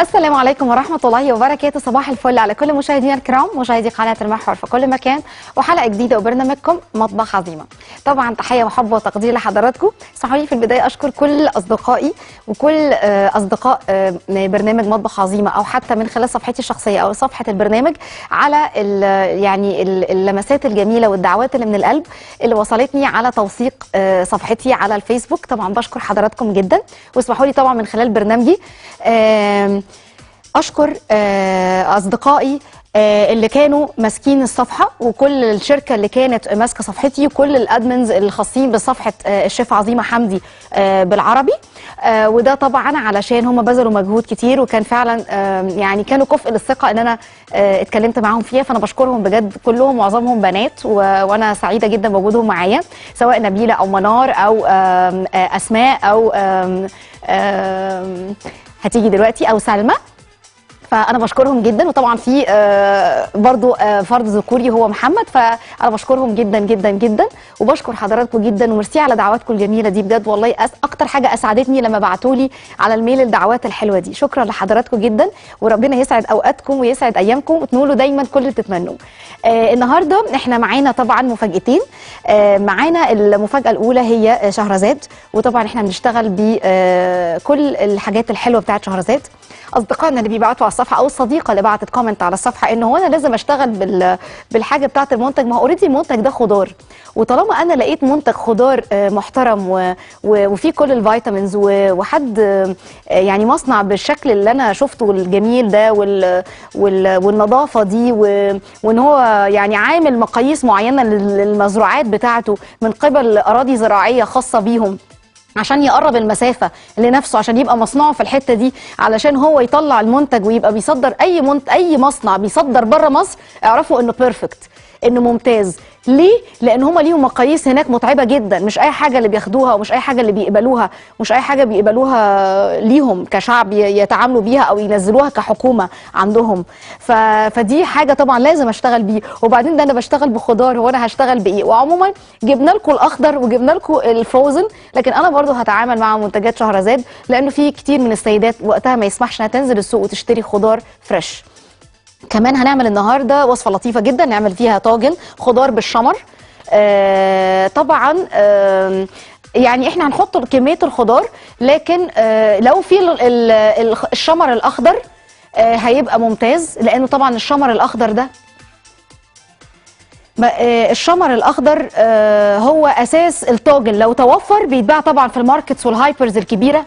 السلام عليكم ورحمة الله وبركاته صباح الفل على كل مشاهدينا الكرام مشاهدي قناة المحور في كل مكان وحلقة جديدة وبرنامجكم مطبخ عظيمة طبعا تحية وحب وتقدير لحضراتكم اسمحوا لي في البداية أشكر كل أصدقائي وكل آه، أصدقاء آه، برنامج مطبخ عظيمة أو حتى من خلال صفحتي الشخصية أو صفحة البرنامج على ال- يعني ال- اللمسات الجميلة والدعوات اللي من القلب اللي وصلتني على توثيق آه، صفحتي على الفيسبوك طبعا بشكر حضراتكم جدا واسمحوا لي طبعا من خلال برنامجي آم، اشكر آه، اصدقائي آه، اللي كانوا ماسكين الصفحه وكل الشركه اللي كانت ماسكه صفحتي وكل الادمنز الخاصين بصفحه آه، الشيف عظيمه حمدي آه، بالعربي آه، وده طبعا علشان هم بذلوا مجهود كتير وكان فعلا آه، يعني كانوا كفء للثقه ان انا آه، اتكلمت معاهم فيها فانا بشكرهم بجد كلهم معظمهم بنات و- وانا سعيده جدا بوجودهم معايا سواء نبيله او منار او آم، آه، اسماء او آم، آم، هتيجي دلوقتي او سلمى فانا بشكرهم جدا وطبعا في آه، برضو آه، فرد ذكوري هو محمد فانا بشكرهم جدا جدا جدا وبشكر حضراتكم جدا وميرسي على دعواتكم الجميله دي بجد والله أس اكتر حاجه اسعدتني لما بعتوا لي على الميل الدعوات الحلوه دي شكرا لحضراتكم جدا وربنا يسعد اوقاتكم ويسعد ايامكم وتنولوا دايما كل اللي تتمنوه آه النهارده احنا معانا طبعا مفاجاتين آه معانا المفاجاه الاولى هي آه، شهرزاد وطبعا احنا بنشتغل بكل الحاجات الحلوه بتاعت شهرزاد اصدقائنا اللي بيبعتوا على الصفحه او الصديقه اللي بعتت كومنت على الصفحه ان هو انا لازم اشتغل بال بالحاجه بتاعه المنتج ما هو اوريدي المنتج ده خضار وطالما انا لقيت منتج خضار آه، محترم و... و... وفيه كل الفيتامينز و... وحد آه، يعني مصنع بالشكل اللي انا شفته الجميل ده وال... وال... والنظافه دي و... وان هو يعني عامل مقاييس معينه لل- للمزروعات بتاعته من قبل اراضي زراعيه خاصه بيهم عشان يقرب المسافة لنفسه عشان يبقى مصنعه في الحتة دي علشان هو يطلع المنتج ويبقى بيصدر أي منت أي مصنع بيصدر بره مصر اعرفوا إنه بيرفكت إنه ممتاز ليه؟ لأن هما ليهم مقاييس هناك متعبة جدا مش أي حاجة اللي بياخدوها ومش أي حاجة اللي بيقبلوها مش أي حاجة بيقبلوها ليهم كشعب ي- يتعاملوا بيها أو ينزلوها كحكومة عندهم ف... فدي حاجة طبعا لازم أشتغل بيه وبعدين ده أنا بشتغل بخضار هو أنا هشتغل بإيه وعموما جبنا لكم الأخضر وجبنا لكم الفروزن لكن أنا برضو هتعامل مع منتجات شهرزاد لأنه في كتير من السيدات وقتها ما يسمحش إنها تنزل السوق وتشتري خضار فريش كمان هنعمل النهارده وصفه لطيفه جدا نعمل فيها طاجن خضار بالشمر آه طبعا آه يعني احنا هنحط كميه الخضار لكن آه لو في ال- ال- ال- الشمر الاخضر آه هيبقى ممتاز لانه طبعا الشمر الاخضر ده ما- آه، الشمر الاخضر آه، هو اساس الطاجن لو توفر بيتباع طبعا في الماركتس والهايبرز الكبيره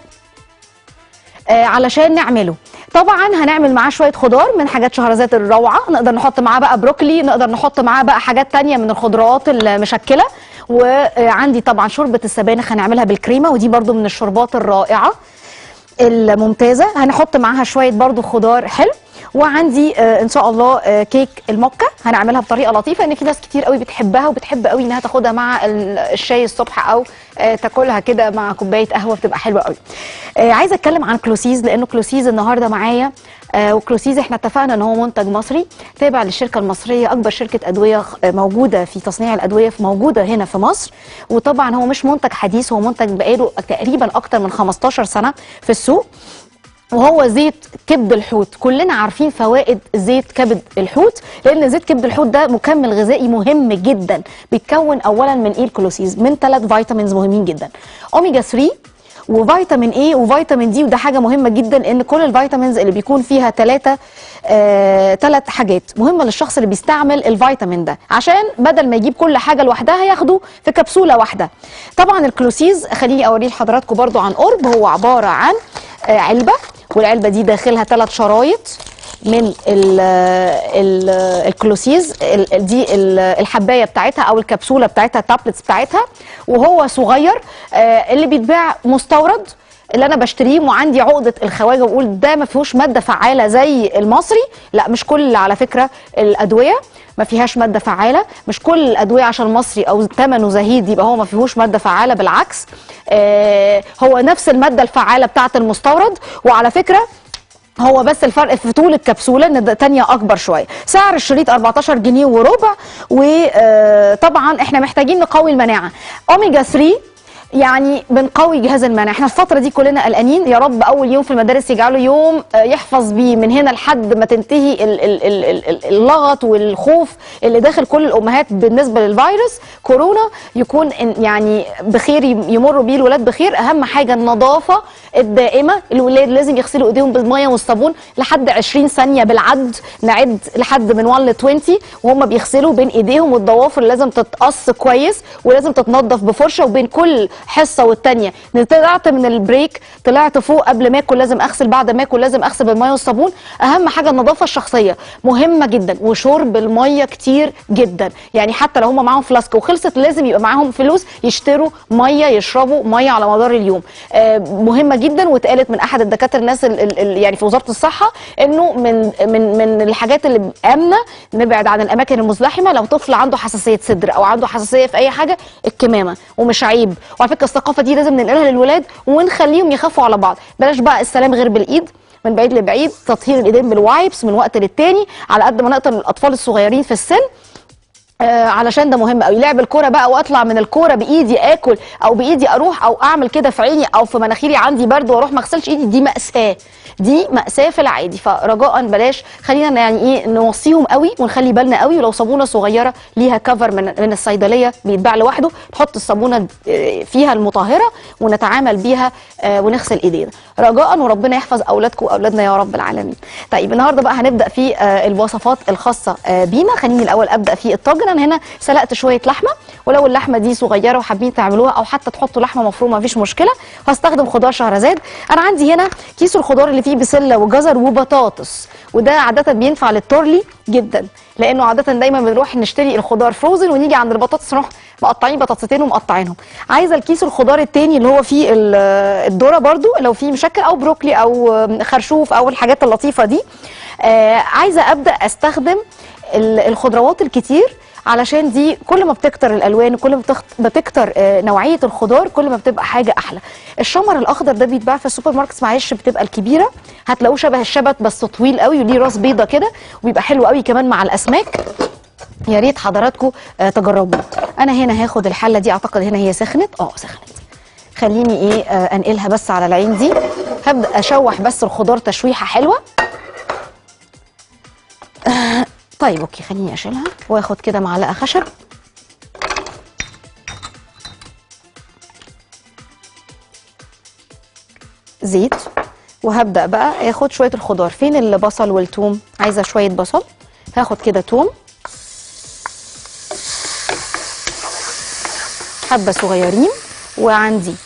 آه، علشان نعمله طبعا هنعمل معاه شويه خضار من حاجات شهرزاد الروعه نقدر نحط معاه بقى بروكلي نقدر نحط معاه بقى حاجات تانية من الخضروات المشكله وعندي طبعا شوربه السبانخ هنعملها بالكريمه ودي برضو من الشوربات الرائعه الممتازه هنحط معاها شويه برضو خضار حلو وعندي آه ان شاء الله آه كيك الموكا هنعملها بطريقه لطيفه ان في ناس كتير قوي بتحبها وبتحب قوي انها تاخدها مع ال- الشاي الصبح او آه تاكلها كده مع كوبايه قهوه بتبقى حلوه قوي آه عايزه اتكلم عن كلوسيز لانه كلوسيز النهارده معايا آه وكلوسيز احنا اتفقنا ان هو منتج مصري تابع للشركه المصريه اكبر شركه ادويه خ- آه، موجوده في تصنيع الادويه في موجوده هنا في مصر وطبعا هو مش منتج حديث هو منتج بقاله تقريبا اكتر من 15 سنه في السوق وهو زيت كبد الحوت كلنا عارفين فوائد زيت كبد الحوت لان زيت كبد الحوت ده مكمل غذائي مهم جدا بيتكون اولا من ايه الكلوسيز من ثلاث فيتامينز مهمين جدا اوميجا 3 وفيتامين اي وفيتامين دي وده حاجه مهمه جدا لان كل الفيتامينز اللي بيكون فيها ثلاثه ثلاث حاجات مهمه للشخص اللي بيستعمل الفيتامين ده عشان بدل ما يجيب كل حاجه لوحدها ياخده في كبسوله واحده طبعا الكلوسيز خليني اوريه لحضراتكم برضو عن قرب هو عباره عن آه، علبه والعلبه دي داخلها ثلاث شرايط من ال ال الكلوسيز ال- دي ال- الحبايه بتاعتها او الكبسوله بتاعتها التابلتس بتاعتها وهو صغير آه، اللي بيتباع مستورد اللي انا بشتريه وعندي عقده الخواجه واقول ده ما فيهوش ماده فعاله زي المصري لا مش كل على فكره الادويه ما فيهاش ماده فعاله مش كل الادويه عشان مصري او ثمنه زهيد يبقى هو ما فيهوش ماده فعاله بالعكس آه هو نفس الماده الفعاله بتاعه المستورد وعلى فكره هو بس الفرق في طول الكبسوله ان ده تانية اكبر شويه سعر الشريط 14 جنيه وربع وطبعا احنا محتاجين نقوي المناعه اوميجا 3 يعني بنقوي جهاز المناعه احنا الفتره دي كلنا قلقانين يا رب اول يوم في المدارس يجعله يوم آه، يحفظ بيه من هنا لحد ما تنتهي ال- ال- ال- ال- ال- اللغط والخوف اللي داخل كل الامهات بالنسبه للفيروس كورونا يكون إن- يعني بخير يم- يمروا بيه الولاد بخير اهم حاجه النظافه الدائمه الولاد لازم يغسلوا ايديهم بالميه والصابون لحد 20 ثانيه بالعد نعد لحد من 1 ل 20 وهم بيغسلوا بين ايديهم والضوافر لازم تتقص كويس ولازم تتنضف بفرشه وبين كل حصه والتانيه طلعت من البريك طلعت فوق قبل ما اكل لازم اغسل بعد ما اكل لازم اغسل بالميه والصابون اهم حاجه النظافه الشخصيه مهمه جدا وشرب الميه كتير جدا يعني حتى لو هم معاهم فلاسك وخلصت لازم يبقى معاهم فلوس يشتروا ميه يشربوا ميه على مدار اليوم آه، مهمه جدا واتقالت من احد الدكاتره الناس ال- ال- ال- يعني في وزاره الصحه انه من من من الحاجات اللي امنه نبعد عن الاماكن المزدحمه لو طفل عنده حساسيه صدر او عنده حساسيه في اي حاجه الكمامه ومش عيب وعلى فكره الثقافه دي لازم ننقلها للولاد ونخليهم يخافوا على بعض بلاش بقى السلام غير بالايد من بعيد لبعيد تطهير الايدين بالوايبس من وقت للتاني على قد ما نقدر الاطفال الصغيرين في السن آه علشان ده مهم قوي لعب الكوره بقى واطلع من الكوره بايدي اكل او بايدي اروح او اعمل كده في عيني او في مناخيري عندي برد واروح ما اغسلش ايدي دي ماساه دي ماساه في العادي فرجاء بلاش خلينا يعني ايه نوصيهم قوي ونخلي بالنا قوي ولو صابونه صغيره ليها كفر من من الصيدليه بيتباع لوحده نحط الصابونه آه، فيها المطهره ونتعامل بيها آه، ونغسل ايدينا رجاء وربنا يحفظ اولادكم واولادنا يا رب العالمين طيب النهارده بقى هنبدا في آه، الوصفات الخاصه آه، بينا خليني الاول ابدا في الطاجن انا هنا سلقت شويه لحمه ولو اللحمه دي صغيره وحابين تعملوها او حتى تحطوا لحمه مفرومه مفيش مشكله هستخدم خضار شهرزاد انا عندي هنا كيس الخضار اللي فيه بسله وجزر وبطاطس وده عاده بينفع للتورلي جدا لانه عاده دايما بنروح نشتري الخضار فروزن ونيجي عند البطاطس نروح مقطعين بطاطستين ومقطعينهم عايزه الكيس الخضار التاني اللي هو فيه ال- الذره برضو لو فيه مشكل او بروكلي او خرشوف او الحاجات اللطيفه دي آه عايزه ابدا استخدم ال- الخضروات الكتير علشان دي كل ما بتكتر الالوان وكل ما بتخت- بتكتر آه، نوعيه الخضار كل ما بتبقى حاجه احلى الشمر الاخضر ده بيتباع في السوبر ماركت معلش بتبقى الكبيره هتلاقوه شبه الشبت بس طويل قوي وليه راس بيضه كده وبيبقى حلو قوي كمان مع الاسماك يا ريت حضراتكم آه، تجربوا انا هنا هاخد الحله دي اعتقد هنا هي سخنت اه سخنت خليني ايه آه، انقلها بس على العين دي هبدا اشوح بس الخضار تشويحه حلوه آه، طيب اوكي خليني اشيلها واخد كده معلقه خشب زيت وهبدا بقى اخد شويه الخضار فين البصل والثوم عايزه شويه بصل هاخد كده ثوم حبه صغيرين وعندي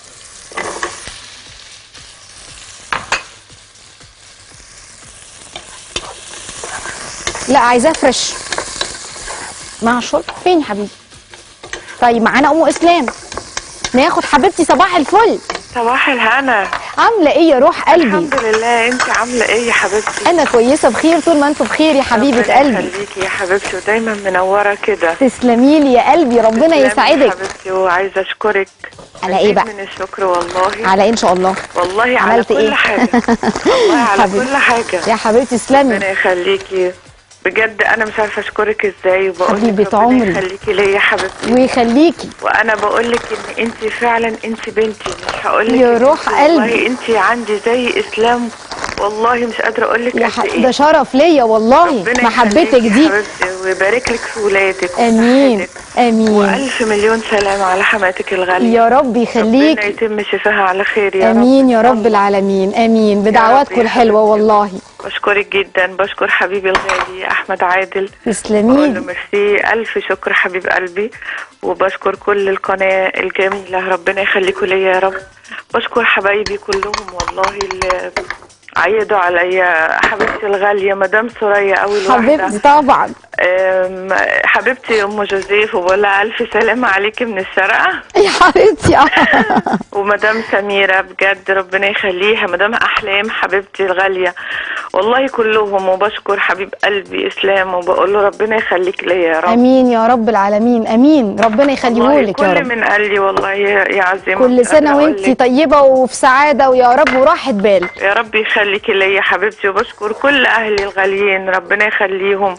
لا عايزاه فريش مع الشرب فين يا حبيبي طيب معانا ام اسلام ناخد حبيبتي صباح الفل صباح الهنا عامله ايه يا روح قلبي الحمد لله انت عامله ايه يا حبيبتي انا كويسه بخير طول ما انتوا بخير يا حبيبه ربنا قلبي يخليكي يا حبيبتي ودايما منوره كده تسلمي لي يا قلبي ربنا تسلمي يا يسعدك حبيبتي وعايزه اشكرك على ايه مزيد بقى من الشكر والله على ايه ان شاء الله والله على عملت كل إيه؟ حاجه والله على حبيبتي. كل حاجه يا حبيبتي تسلمي ربنا يخليكي بجد انا مش عارفه اشكرك ازاي وبقول حبيبة لك ربنا عمري. يخليكي ليا يا حبيبتي ويخليكي وانا بقول لك ان انت فعلا انت بنتي مش هقول لك يا إن روح انت قلبي. والله انت عندي زي اسلام والله مش قادره اقول لك يا قد ح... ايه ده شرف ليا والله ربنا محبتك يخليكي دي يا حبيبتي ويبارك لك في ولادك امين وصحتك. امين والف مليون سلام على حماتك الغاليه يا رب ربنا يخليك يتم شفاها على خير يا امين رب يا رب العالمين امين رب بدعواتكم يا الحلوه حبيبتي. والله بشكرك جدا بشكر حبيبي الغالي احمد عادل بقول له تسلمي ميرسي الف شكر حبيب قلبي وبشكر كل القناه الجميله ربنا يخليكم ليا يا رب بشكر حبايبي كلهم والله اللي عيدوا عليا حبيبتي الغاليه مدام سوريا قوي الواحده حبيبتي طبعا أم، حبيبتي ام جوزيف وبقول لها الف سلامه عليكي من الشرقه يا حبيبتي آه. ومدام سميرة بجد ربنا يخليها مدام أحلام حبيبتي الغالية والله كلهم وبشكر حبيب قلبي إسلام وبقول له ربنا يخليك ليا يا رب امين يا رب العالمين امين ربنا والله يخليهولك يا كل رب من قال لي والله يا يا عزيمة كل مش سنه قادرة أقول وانتي لك. طيبه وفي سعاده ويا رب وراحه بال يا رب يخليكي ليا حبيبتي وبشكر كل أهلي الغاليين ربنا يخليهم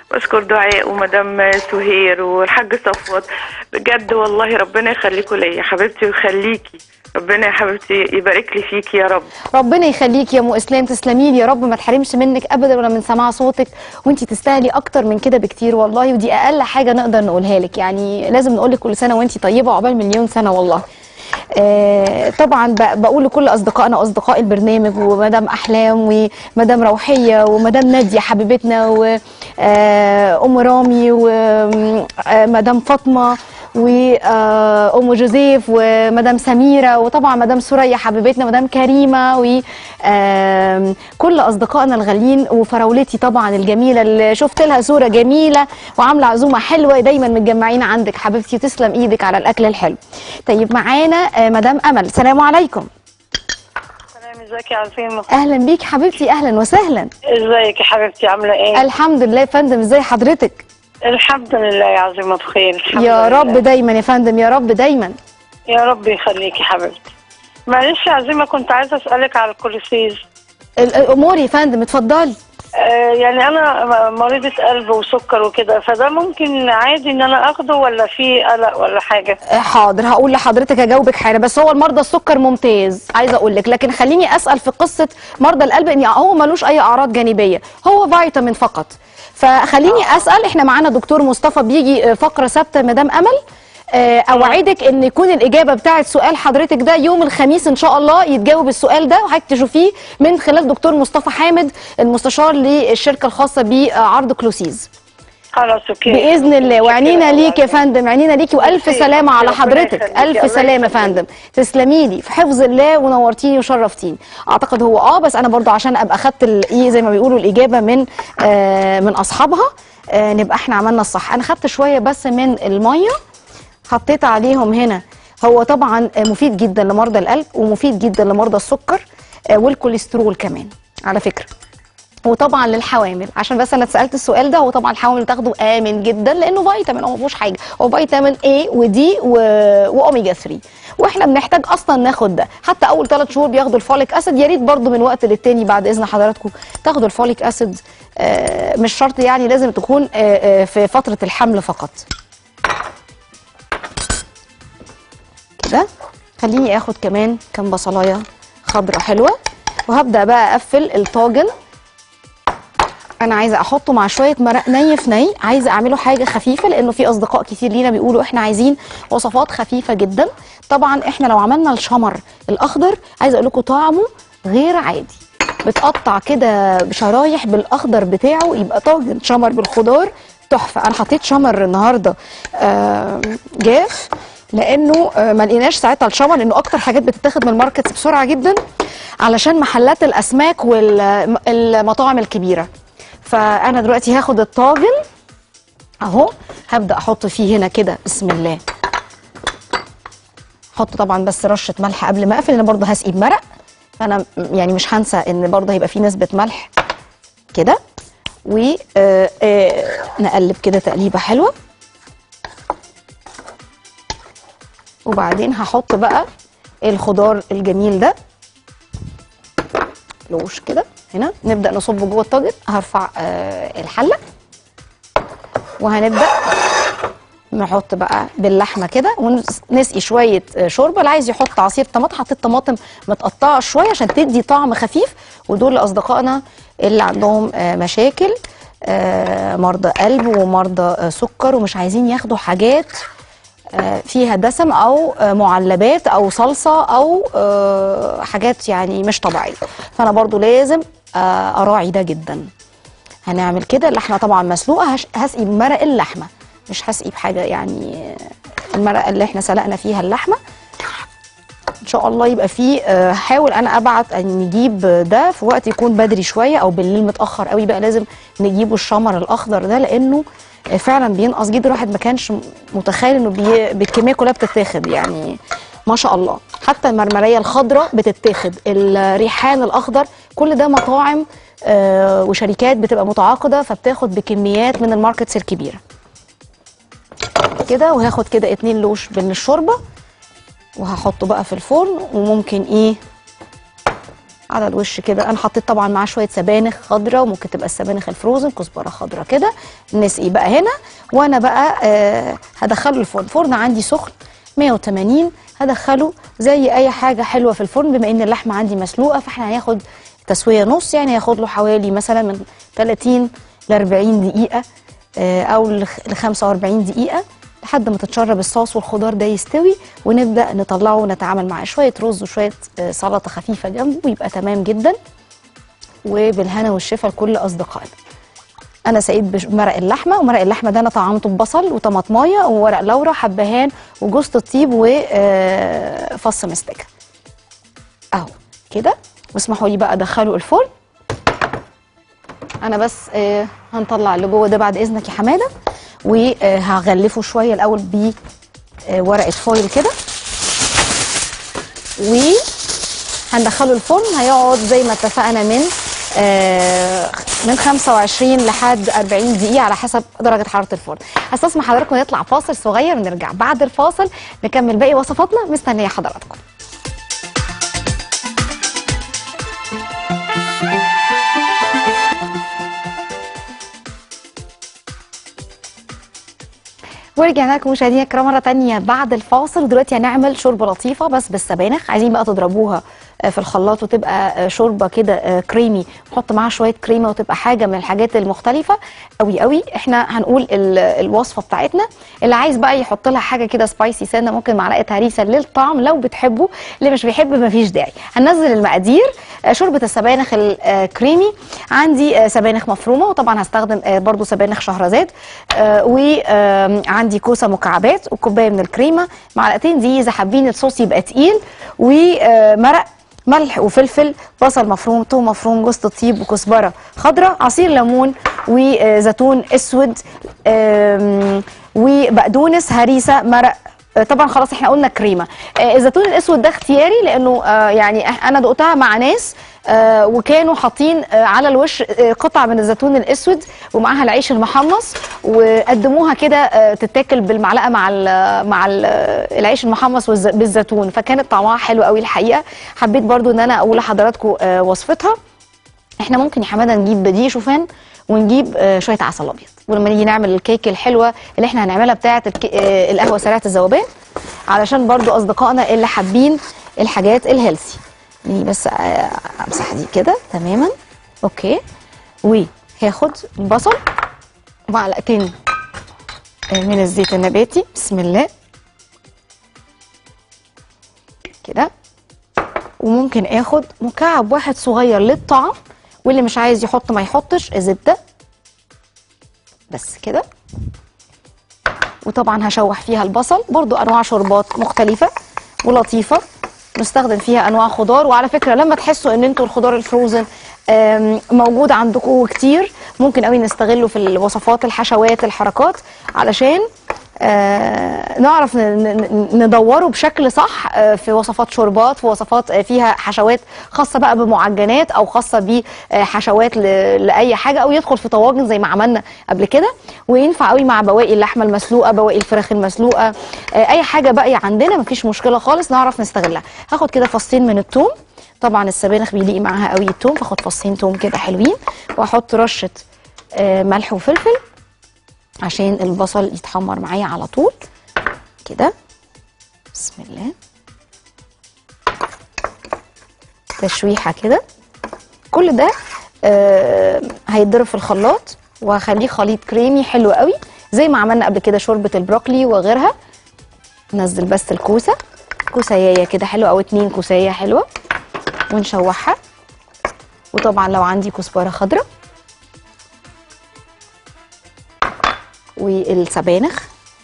بشكر دعاء ومدام سهير والحاج صفوت بجد والله ربنا يخليكوا ليا حبيبتي ويخليكي ربنا يا حبيبتي يبارك لي فيكي يا رب ربنا يخليك يا ام اسلام تسلمي لي يا رب ما تحرمش منك ابدا ولا من سماع صوتك وانت تستاهلي اكتر من كده بكتير والله ودي اقل حاجه نقدر نقولها لك يعني لازم نقول لك كل سنه وانت طيبه وعقبال مليون سنه والله آه طبعا ب- بقول لكل اصدقائنا واصدقاء البرنامج ومدام احلام ومدام روحيه ومدام ناديه حبيبتنا وام رامي ومدام فاطمه وام جوزيف ومدام سميره وطبعا مدام سوريا حبيبتنا مدام كريمه وكل اصدقائنا الغاليين وفراولتي طبعا الجميله اللي شفت لها صوره جميله وعامله عزومه حلوه دايما متجمعين عندك حبيبتي تسلم ايدك على الاكل الحلو طيب معانا آه، مدام امل السلام عليكم سلام ازيك يا عظيمة اهلا بيك حبيبتي اهلا وسهلا ازيك يا حبيبتي عاملة ايه الحمد لله يا فندم ازي حضرتك الحمد لله يا عظيمة بخير الحمد يا لله. رب دايما يا فندم يا رب دايما يا رب يخليكي حبيبتي معلش يا عظيمة كنت عايزة اسألك على الكوليسيز ال- الامور يا فندم اتفضلي آه يعني انا م- مريضة قلب وسكر وكده فده ممكن عادي ان انا اخده ولا في قلق ولا حاجة حاضر هقول لحضرتك اجاوبك حاجه بس هو المرضى السكر ممتاز عايزه اقول لك لكن خليني اسال في قصه مرضى القلب ان هو ملوش اي اعراض جانبيه هو فيتامين فقط فخليني اسال احنا معانا دكتور مصطفى بيجي آه، فقره ثابته مدام امل آه، اوعدك ان يكون الاجابه بتاعه سؤال حضرتك ده يوم الخميس ان شاء الله يتجاوب السؤال ده وحضرتك تشوفيه من خلال دكتور مصطفى حامد المستشار للشركه الخاصه بعرض كلوسيز خلاص اوكي باذن الله وعنينا ليك يا فندم عنينا ليكي والف ميرسي. سلامه على ربنا حضرتك يخليكي. الف الله سلامه يا يخليك. فندم تسلمي لي في حفظ الله ونورتيني وشرفتيني اعتقد هو اه بس انا برضو عشان ابقى خدت ال- ايه زي ما بيقولوا الاجابه من آه من اصحابها آه نبقى احنا عملنا الصح انا خدت شويه بس من الميه حطيت عليهم هنا هو طبعا آه، مفيد جدا لمرضى القلب ومفيد جدا لمرضى السكر آه، والكوليسترول كمان على فكره وطبعا للحوامل عشان بس انا اتسالت السؤال ده هو طبعا الحوامل تاخده امن جدا لانه فيتامين هو ما فيهوش حاجه هو فيتامين A ودي و... واوميجا 3 واحنا بنحتاج اصلا ناخد ده حتى اول ثلاث شهور بياخدوا الفوليك اسيد يا ريت برضو من وقت للتاني بعد اذن حضراتكم تاخدوا الفوليك اسيد آه مش شرط يعني لازم تكون آه آه في فتره الحمل فقط كده خليني اخد كمان كام بصلايه خضره حلوه وهبدا بقى اقفل الطاجن انا عايزه احطه مع شويه مرق ني في ني عايزه اعمله حاجه خفيفه لانه في اصدقاء كتير لينا بيقولوا احنا عايزين وصفات خفيفه جدا طبعا احنا لو عملنا الشمر الاخضر عايزه اقول لكم طعمه غير عادي بتقطع كده بشرايح بالاخضر بتاعه يبقى طاجن شمر بالخضار تحفه انا حطيت شمر النهارده آه، جاف لانه آه، ما لقيناش ساعتها الشمر لانه اكتر حاجات بتتاخد من الماركت بسرعه جدا علشان محلات الاسماك والمطاعم الكبيره فانا دلوقتي هاخد الطاجن اهو هبدا احط فيه هنا كده بسم الله احط طبعا بس رشه ملح قبل ما اقفل انا برضه هسقي بمرق فانا م- يعني مش هنسى ان برضه هيبقى فيه نسبه ملح كده ونقلب كده تقليبه حلوه وبعدين هحط بقى الخضار الجميل ده لوش كده هنا نبدا نصبه جوه الطاجن هرفع آه الحله وهنبدا نحط بقى باللحمه كده ونسقي شويه آه، شوربه اللي عايز يحط عصير طماطم حطيت طماطم متقطعه شويه عشان تدي طعم خفيف ودول لاصدقائنا اللي عندهم آه، مشاكل آه، مرضى قلب ومرضى آه، سكر ومش عايزين ياخدوا حاجات آه، فيها دسم او آه، معلبات او صلصه او آه، حاجات يعني مش طبيعيه فانا برضو لازم آه، اراعي ده جدا هنعمل كده اللحمه طبعا مسلوقه هش- هسقي بمرق اللحمه مش هسقي بحاجه يعني آه، المرقه اللي احنا سلقنا فيها اللحمه ان شاء الله يبقى فيه آه، حاول انا ابعت ان نجيب ده في وقت يكون بدري شويه او بالليل متاخر قوي بقى لازم نجيبه الشمر الاخضر ده لانه آه، فعلا بينقص جدا الواحد ما كانش م- متخيل انه بي... بالكميه كلها بتتاخد يعني ما شاء الله حتى المرمريه الخضراء بتتاخد الريحان الاخضر كل ده مطاعم آه، وشركات بتبقى متعاقده فبتاخد بكميات من الماركتس الكبيره كده وهاخد كده اتنين لوش من الشوربه وهحطه بقى في الفرن وممكن ايه على الوش كده انا حطيت طبعا معاه شويه سبانخ خضراء وممكن تبقى السبانخ الفروزن كزبره خضراء كده نسقي بقى هنا وانا بقى آه هدخله الفرن فرن عندي سخن 180 هدخله زي اي حاجه حلوه في الفرن بما ان اللحمه عندي مسلوقه فاحنا هناخد تسويه نص يعني هياخد له حوالي مثلا من 30 ل 40 دقيقه آه، او ل 45 دقيقه لحد ما تتشرب الصوص والخضار ده يستوي ونبدا نطلعه ونتعامل معاه شويه رز وشويه آه، سلطه خفيفه جنبه يبقى تمام جدا وبالهنا والشفا لكل اصدقائنا انا سقيت بمرق اللحمه ومرق اللحمه ده انا طعمته ببصل وطماطمايه وورق لورا حبهان وجوز الطيب وفص مستكه اهو كده واسمحوا لي بقى ادخله الفرن انا بس آه هنطلع اللي جوه ده بعد اذنك يا حماده وهغلفه شويه الاول بورقه فويل كده وهندخله الفرن هيقعد زي ما اتفقنا من آه من 25 لحد 40 دقيقة على حسب درجة حرارة الفرن. هستسمح حضراتكم نطلع فاصل صغير ونرجع بعد الفاصل نكمل باقي وصفاتنا مستنية حضراتكم. ورجعنا لكم مشاهدينا الكرام مره تانية بعد الفاصل ودلوقتي هنعمل شوربه لطيفه بس بالسبانخ عايزين بقى تضربوها آه، في الخلاط وتبقى آه، شوربه كده آه، كريمي نحط معاها شويه كريمه وتبقى حاجه من الحاجات المختلفه قوي قوي احنا هنقول ال- الوصفه بتاعتنا اللي عايز بقى يحط لها حاجه كده سبايسي سنه ممكن معلقه هريسه للطعم لو بتحبه اللي مش بيحب مفيش داعي هننزل المقادير آه، شوربه السبانخ الكريمي عندي آه، سبانخ مفرومه وطبعا هستخدم آه، برضو سبانخ شهرزاد وعندي كوسه مكعبات وكوبايه من الكريمه معلقتين دي اذا حابين الصوص يبقى تقيل ومرق ملح وفلفل بصل مفروم ثوم مفروم جوز الطيب وكزبره خضراء عصير ليمون وزيتون اسود آم، وبقدونس هريسه مرق آه، طبعا خلاص احنا قلنا كريمه آه، الزيتون الاسود ده اختياري لانه آه، يعني إح- انا دقتها مع ناس آه، وكانوا حاطين آه، على الوش آه، قطع من الزيتون الاسود ومعاها العيش المحمص وقدموها كده آه، تتاكل بالمعلقه مع ال مع ال العيش المحمص والز- بالزيتون فكانت طعمها حلو قوي الحقيقه حبيت برضو ان انا اقول لحضراتكم آه، وصفتها احنا ممكن يا حماده نجيب بديه شوفان ونجيب آه، شويه عسل ابيض ولما نيجي نعمل الكيك الحلوه اللي احنا هنعملها بتاعه الك- آه، القهوه سريعه الذوبان علشان برضو اصدقائنا اللي حابين الحاجات الهيلثي يعني بس آه، امسح دي كده تماما اوكي وهاخد بصل ومعلقتين آه، من الزيت النباتي بسم الله كده وممكن اخد مكعب واحد صغير للطعم واللي مش عايز يحط ما يحطش زبده بس كده وطبعا هشوح فيها البصل برضو انواع شوربات مختلفه ولطيفه نستخدم فيها انواع خضار وعلى فكره لما تحسوا ان انتوا الخضار الفروزن آم، موجود عندكم كتير ممكن قوي نستغله في الوصفات الحشوات الحركات علشان آه، نعرف ن- ن- ندوره بشكل صح آه، في وصفات شوربات في وصفات آه، فيها حشوات خاصه بقى بمعجنات او خاصه بحشوات ل- لاي حاجه او يدخل في طواجن زي ما عملنا قبل كده وينفع قوي مع بواقي اللحمه المسلوقه بواقي الفراخ المسلوقه آه، اي حاجه باقيه عندنا مفيش مشكله خالص نعرف نستغلها هاخد كده فصين من الثوم طبعا السبانخ بيليق معاها قوي الثوم فاخد فصين ثوم كده حلوين واحط رشه آه، ملح وفلفل عشان البصل يتحمر معايا على طول كده بسم الله تشويحه كده كل ده آه هيتضرب في الخلاط وهخليه خليط كريمي حلو قوي زي ما عملنا قبل كده شوربه البروكلي وغيرها نزل بس الكوسه كوسايه كده حلوه او اتنين كوسايه حلوه ونشوحها وطبعا لو عندي كزبره خضراء والسبانخ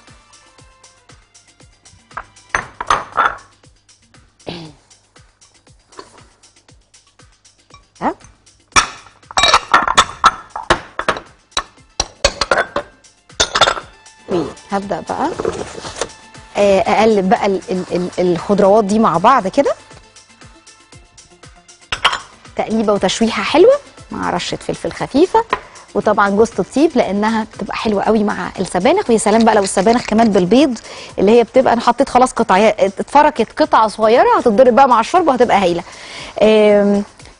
ها وهبدأ بقى آه، اقلب بقى ال- ال- ال- الخضروات دي مع بعض كده تقليبه وتشويحه حلوه مع رشه فلفل خفيفه وطبعا جوز الطيب لانها بتبقى حلوه قوي مع السبانخ ويا سلام بقى لو السبانخ كمان بالبيض اللي هي بتبقى انا حطيت خلاص قطع اتفركت قطعه صغيره هتتضرب بقى مع الشوربه وهتبقى هايله آم،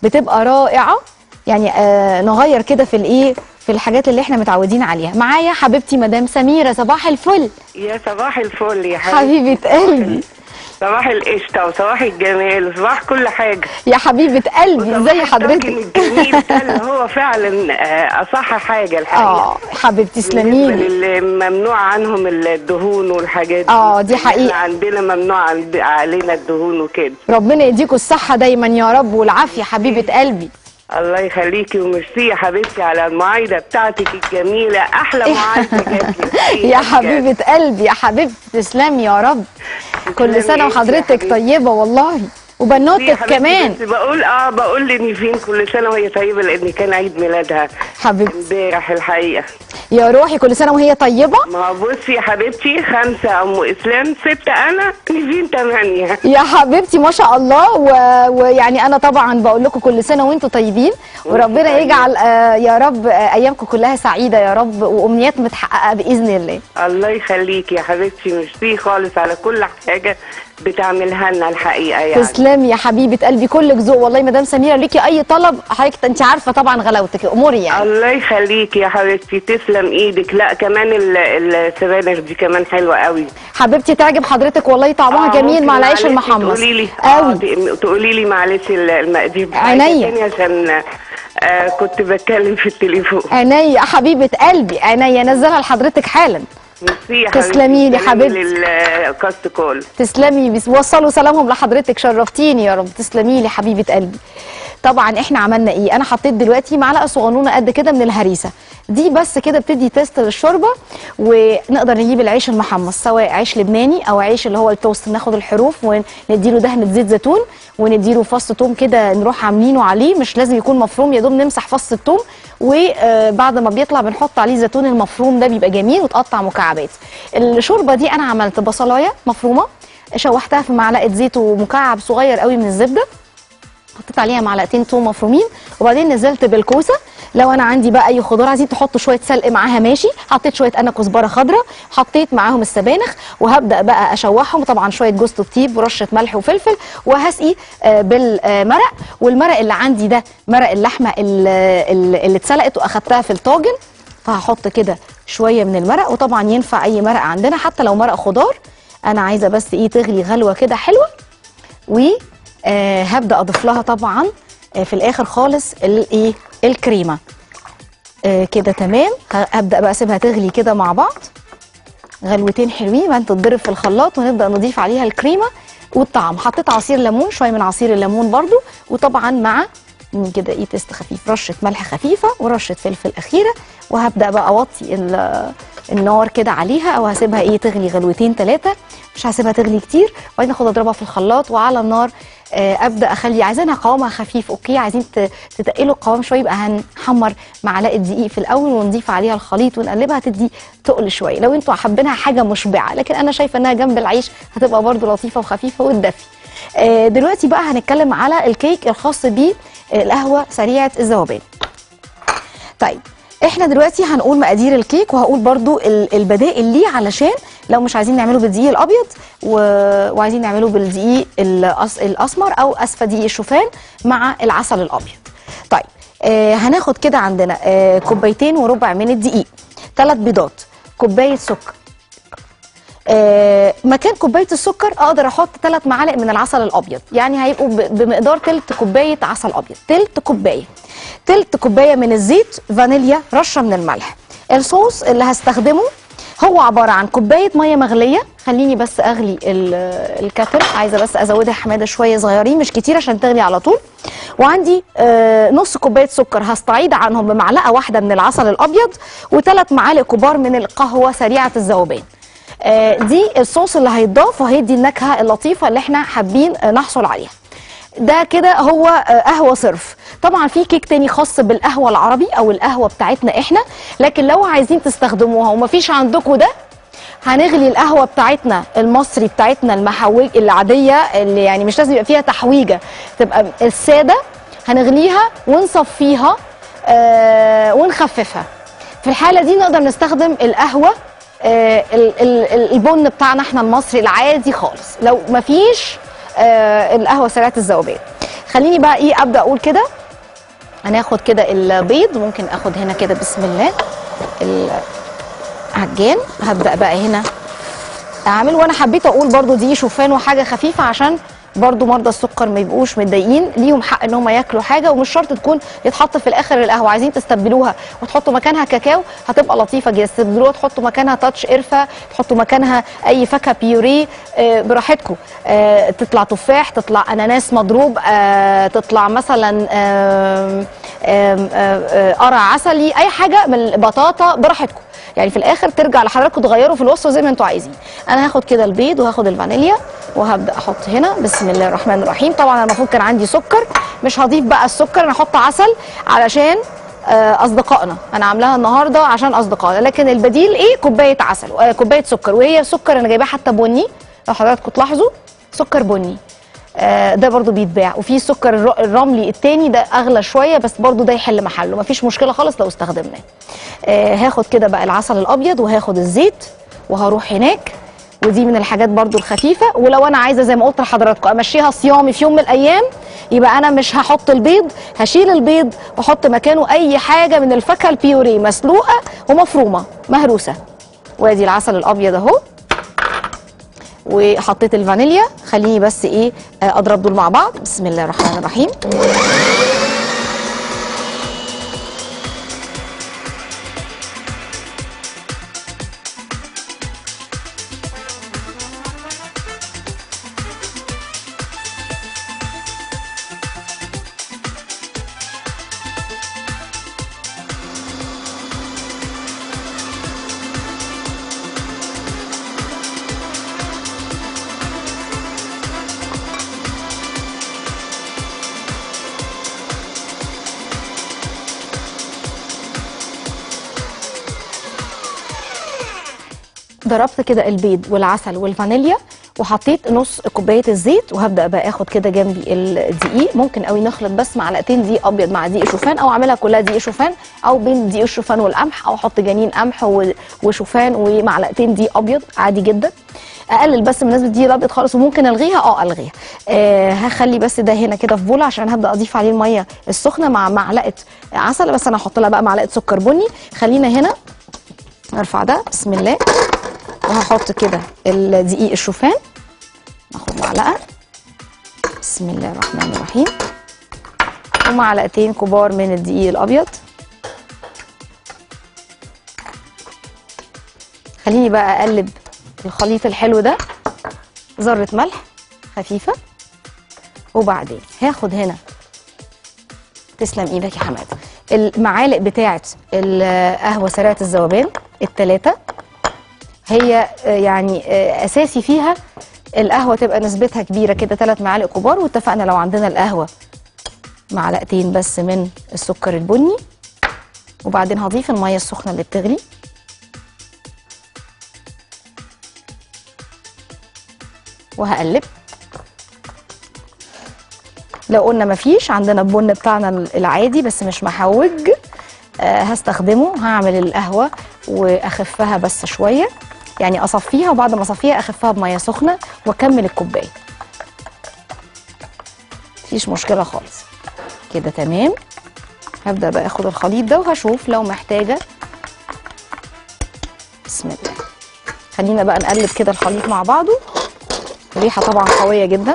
بتبقى رائعه يعني آه نغير كده في الايه في الحاجات اللي احنا متعودين عليها معايا حبيبتي مدام سميره صباح الفل يا صباح الفل يا حبيبي حبيبه قلبي صباح القشطة وصباح الجمال وصباح كل حاجة يا حبيبه قلبي ازي وصباح حضرتك الطاجن الجميل ده اللي هو فعلا آه، أصح حاجة الحقيقة اه حبيبتي تسلمي بالنسبة لي للي ممنوع عنهم الدهون والحاجات دي آه، دي إحنا حقيقة. عندنا ممنوع عند- علينا الدهون وكده ربنا يديكوا الصحه دايما يا رب والعافيه حبيبه قلبي الله يخليكي وميرسي يا حبيبتي على المعايدة بتاعتك الجميلة أحلى معايدة جات لي الحقيقة يا بجد. حبيبه قلبي يا حبيبتي تسلمي يا رب كل تسلمي سنه انتي يا وحضرتك حبيبتي. طيبه والله يا وبنوتك حبيبتي كمان بس بقول اه بقول لنيفين كل سنة وهي طيبة لأن كان عيد ميلادها حبيبتي امبارح الحقيقة يا روحي كل سنه وهي طيبه ما هو بصي يا حبيبتي خمسة أم إسلام ستة أنا نيفين تمانية يا حبيبتي ما شاء الله و... ويعني انا طبعا بقول لكم كل سنه وانتم طيبين وربنا طيبين. يجعل آه، يا رب آه، ايامكم كلها سعيده يا رب وامنيات متحققه باذن الله الله يخليكي يا حبيبتي ميرسي خالص على كل حاجة بتعملها لنا الحقيقة يعني تسلمي يا حبيبه قلبي كلك ذوق والله مدام سميره ليكي اي طلب حضرتك انت عارفه طبعا غلاوتك اموري يعني الله يخليكي يا حبيبتي تسلم ايدك لا كمان ال- السبانخ دي كمان حلوة قوي حبيبتي تعجب حضرتك والله طعمها آه، جميل ممكن مع العيش معلش المحمص تقولي لي قوي اه تقولي لي معلش ال- المقادير بتاعتها عينيا. تاني عشان آه كنت بتكلم في التليفون عينيا حبيبه قلبي عينيا نزلها لحضرتك حالا ميرسي يا تسلمي لي حبيبتي. للكاست كول تسلمي بس وصلوا سلامهم لحضرتك شرفتيني يا رب تسلمي لي حبيبه قلبي طبعا احنا عملنا ايه انا حطيت دلوقتي معلقه صغنونه قد كده من الهريسه دي بس كده بتدي تيست للشوربه ونقدر نجيب العيش المحمص سواء عيش لبناني او عيش اللي هو التوست ناخد الحروف ونديله دهنه زيت زيتون ونديله فص توم كده نروح عاملينه عليه مش لازم يكون مفروم يا دوب نمسح فص التوم وبعد ما بيطلع بنحط عليه زيتون المفروم ده بيبقى جميل وتقطع مكعبات الشوربه دي انا عملت بصلايه مفرومه شوحتها في معلقه زيت ومكعب صغير قوي من الزبده حطيت عليها معلقتين توم مفرومين وبعدين نزلت بالكوسه لو انا عندي بقى اي خضار عايزين تحطوا شويه سلق معاها ماشي حطيت شويه انا كزبره خضراء حطيت معاهم السبانخ وهبدا بقى اشوحهم طبعا شويه جوز الطيب ورشه ملح وفلفل وهسقي آه، بالمرق والمرق اللي عندي ده مرق اللحمه ال- ال- اللي اتسلقت واخدتها في الطاجن فهحط كده شويه من المرق وطبعا ينفع اي مرق عندنا حتى لو مرق خضار انا عايزه بس ايه تغلي غلوه كده حلوه وهبدا اضيف لها طبعا آه، في الاخر خالص الايه الكريمه آه، كده تمام ه- هبدا بقى اسيبها تغلي كده مع بعض غلوتين حلوين بعدين تتضرب في الخلاط ونبدا نضيف عليها الكريمه والطعم حطيت عصير ليمون شويه من عصير الليمون برضو وطبعا مع مم، كده ايه تيست خفيف رشه ملح خفيفه ورشه فلفل اخيره وهبدا بقى اوطي ال- النار كده عليها او هسيبها ايه تغلي غلوتين ثلاثه مش هسيبها تغلي كتير وبعدين اخد اضربها في الخلاط وعلى النار آه، ابدا اخلي عايزينها قوامها خفيف اوكي عايزين ت- تتقلوا القوام شويه يبقى هنحمر معلقه دقيق في الاول ونضيف عليها الخليط ونقلبها تدي تقل شويه لو انتوا حابينها حاجه مشبعه لكن انا شايفه انها جنب العيش هتبقى برضو لطيفه وخفيفه وتدفي آه، دلوقتي بقى هنتكلم على الكيك الخاص بالقهوه سريعه الذوبان طيب احنا دلوقتي هنقول مقادير الكيك وهقول برضو ال- البدائل ليه علشان لو مش عايزين نعمله بالدقيق الابيض و... وعايزين نعمله بالدقيق الأس... الاسمر او اسفه دقيق الشوفان مع العسل الابيض طيب آه هناخد كده عندنا آه كوبايتين وربع من الدقيق ثلاث بيضات كوبايه سكر آه، مكان كوبايه السكر اقدر احط ثلاث معالق من العسل الابيض يعني هيبقوا ب- بمقدار تلت كوبايه عسل ابيض تلت كوبايه تلت كوبايه من الزيت فانيليا رشه من الملح الصوص اللي هستخدمه هو عباره عن كوبايه ميه مغليه خليني بس اغلي ال- الكاتل عايزه بس ازودها حماده شويه صغيرين مش كتير عشان تغلي على طول وعندي آه، نص كوبايه سكر هستعيد عنهم بمعلقه واحده من العسل الابيض وثلاث معالق كبار من القهوه سريعه الذوبان آه، دي الصوص اللي هيتضاف وهيدي النكهه اللطيفه اللي احنا حابين آه، نحصل عليها ده كده هو آه، قهوه صرف طبعا في كيك تاني خاص بالقهوه العربي او القهوه بتاعتنا احنا لكن لو عايزين تستخدموها ومفيش عندكم ده هنغلي القهوه بتاعتنا المصري بتاعتنا المحوج العاديه اللي يعني مش لازم يبقى فيها تحويجه تبقى الساده هنغليها ونصفيها آه ونخففها في الحاله دي نقدر نستخدم القهوه آه ال- ال- ال- البن بتاعنا احنا المصري العادي خالص لو مفيش آه القهوه سريعه الذوبان خليني بقى ايه ابدا اقول كده هناخد كده البيض ممكن اخد هنا كده بسم الله العجان هبدا بقى هنا اعمل وانا حبيت اقول برضو دي شوفان وحاجه خفيفه عشان برضو مرضى السكر ما يبقوش متضايقين ليهم حق ان هم ياكلوا حاجه ومش شرط تكون يتحط في الاخر القهوه عايزين تستبدلوها وتحطوا مكانها كاكاو هتبقى لطيفه جدا تستبدلوها تحطوا مكانها تاتش قرفه تحطوا مكانها اي فاكهه بيوري آه، براحتكم آه، تطلع تفاح تطلع اناناس مضروب آه، تطلع مثلا آم، آم، آه، آه، قرع عسلي اي حاجه من البطاطا براحتكم يعني في الاخر ترجع لحضراتكم تغيروا في الوصفه زي ما انتوا عايزين انا هاخد كده البيض وهاخد الفانيليا وهبدا احط هنا بسم الله الرحمن الرحيم طبعا أنا المفروض كان عندي سكر مش هضيف بقى السكر انا هحط عسل علشان آه، اصدقائنا انا عاملاها النهارده عشان اصدقائنا لكن البديل ايه كوبايه عسل آه، كوبايه سكر وهي سكر انا جايباه حتى بني لو حضراتكم تلاحظوا سكر بني آه، ده برضو بيتباع وفي السكر الر- الرملي التاني ده اغلى شويه بس برضو ده يحل محله مفيش مشكله خالص لو استخدمناه آه، هاخد كده بقى العسل الابيض وهاخد الزيت وهروح هناك ودي من الحاجات برضو الخفيفه ولو انا عايزه زي ما قلت لحضراتكم امشيها صيامي في يوم من الايام يبقى انا مش هحط البيض هشيل البيض واحط مكانه اي حاجه من الفاكهه البيوري مسلوقه ومفرومه مهروسه وادي العسل الابيض اهو وحطيت الفانيليا خليني بس ايه آه، اضرب دول مع بعض بسم الله الرحمن الرحيم ضربت كده البيض والعسل والفانيليا وحطيت نص كوبايه الزيت وهبدا بقى اخد كده جنبي الدقيق ممكن قوي نخلط بس معلقتين دقيق ابيض مع دقيق شوفان او اعملها كلها دقيق شوفان او بين دقيق الشوفان والقمح او احط جنين قمح و- وشوفان ومعلقتين دقيق ابيض عادي جدا اقلل بس من نسبه الدقيق الابيض خالص وممكن الغيها اه الغيها آه هخلي بس ده هنا كده في بوله عشان هبدا اضيف عليه الميه السخنه مع معلقه عسل بس انا هحط لها بقى معلقه سكر بني خلينا هنا ارفع ده بسم الله وهحط كده الدقيق الشوفان ناخد معلقه بسم الله الرحمن الرحيم ومعلقتين كبار من الدقيق الابيض خليني بقى اقلب الخليط الحلو ده ذره ملح خفيفه وبعدين هاخد هنا تسلم ايدك يا حماد المعالق بتاعه القهوه سريعه الذوبان الثلاثه هي آه، يعني آه، اساسي فيها القهوه تبقى نسبتها كبيره كده ثلاث معالق كبار واتفقنا لو عندنا القهوه معلقتين بس من السكر البني وبعدين هضيف الميه السخنه اللي بتغلي وهقلب لو قلنا مفيش عندنا البن بتاعنا العادي بس مش محوج آه هستخدمه هعمل القهوه واخفها بس شويه يعني اصفيها وبعد ما اصفيها اخفها بميه سخنه واكمل الكوبايه مفيش مشكله خالص كده تمام هبدا بقى اخد الخليط ده وهشوف لو محتاجه بسم الله خلينا بقى نقلب كده الخليط مع بعضه الريحه طبعا قويه جدا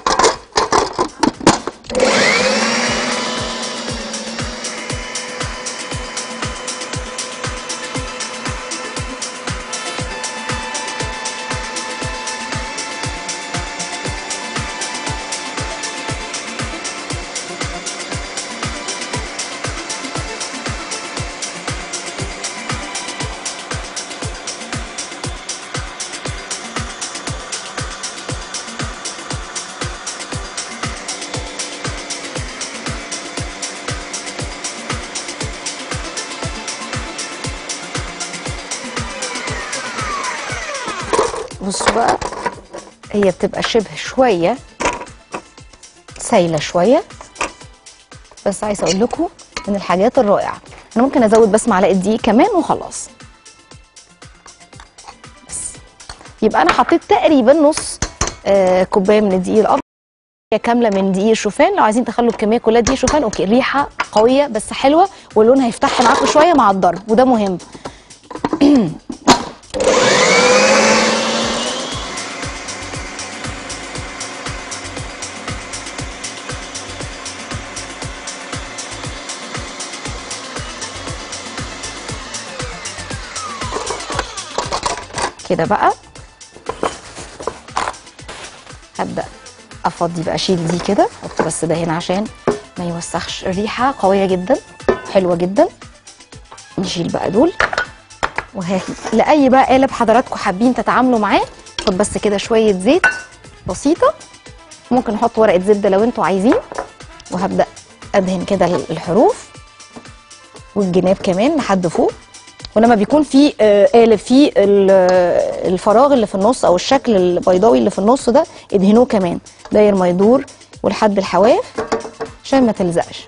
بصوا بقى هي بتبقى شبه شويه سايله شويه بس عايزه اقول لكم من الحاجات الرائعه انا ممكن ازود بس معلقه دقيق كمان وخلاص بس يبقى انا حطيت تقريبا نص آه كوبايه من الدقيق الابيض كامله من دقيق الشوفان لو عايزين تخلوا الكميه كلها دقيق شوفان اوكي ريحه قويه بس حلوه واللون هيفتح معاكم شويه مع الضرب وده مهم كده بقى هبدا افضي بقى اشيل دي كده احط بس ده هنا عشان ما يوسخش الريحه قويه جدا حلوه جدا نشيل بقى دول وهاجي لاي بقى قالب حضراتكم حابين تتعاملوا معاه خد بس كده شويه زيت بسيطه ممكن نحط ورقه زبده لو انتوا عايزين وهبدا ادهن كده الحروف والجناب كمان لحد فوق ولما بيكون في آه، قالب فيه ال- آه، الفراغ اللي في النص او الشكل البيضاوي اللي في النص ده ادهنوه كمان داير ما يدور ولحد الحواف عشان ما تلزقش